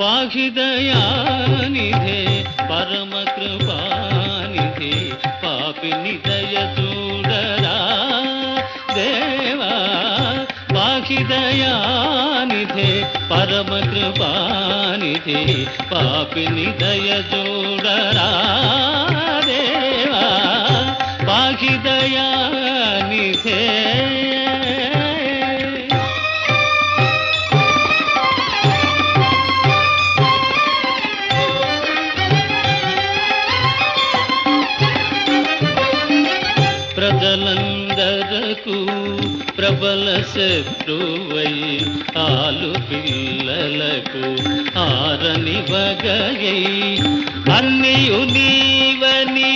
పాహిదయానిధే పరమ కృపానిధే పాపిని దయ చూడరా దేవా పాహిదయానిధే పరమ కృపానిధే పాపిని దయ చూడరా దేవా పాహిదయానిధే ప్రజలందరకు ప్రబల శత్రువై ఆలు పిల్లలకు ఆరని వగయై అన్నియు నీవని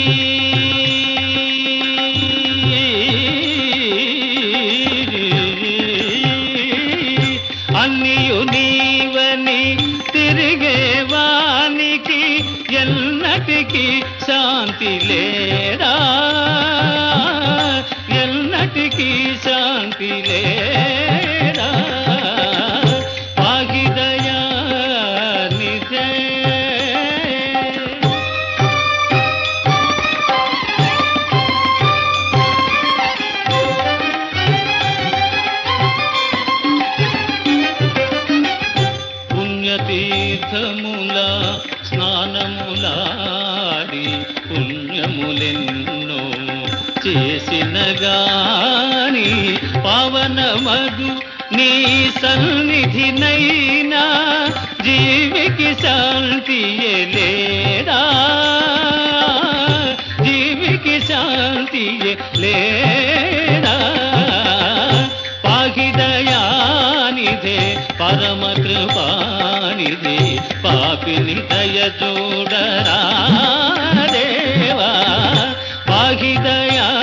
అన్నియు నీవని తిరిగేవానికి ఎన్నటికి శాంతి లేడా ఎన్నటికి శాంతి లేడా పాగిదయా నిజే పుణ్యతీర్థముల స్నానములాడి పుణ్యములెన్నో చేసిన గాని పవనమగు నీ సన్నిధినైనా జీవికి శాంతి లేడా జీవికి శాంతి లేడా పాహిదయానిధే పరమ కృపానిధే పాపిని దయ చూడరా దేవా పాహిదయా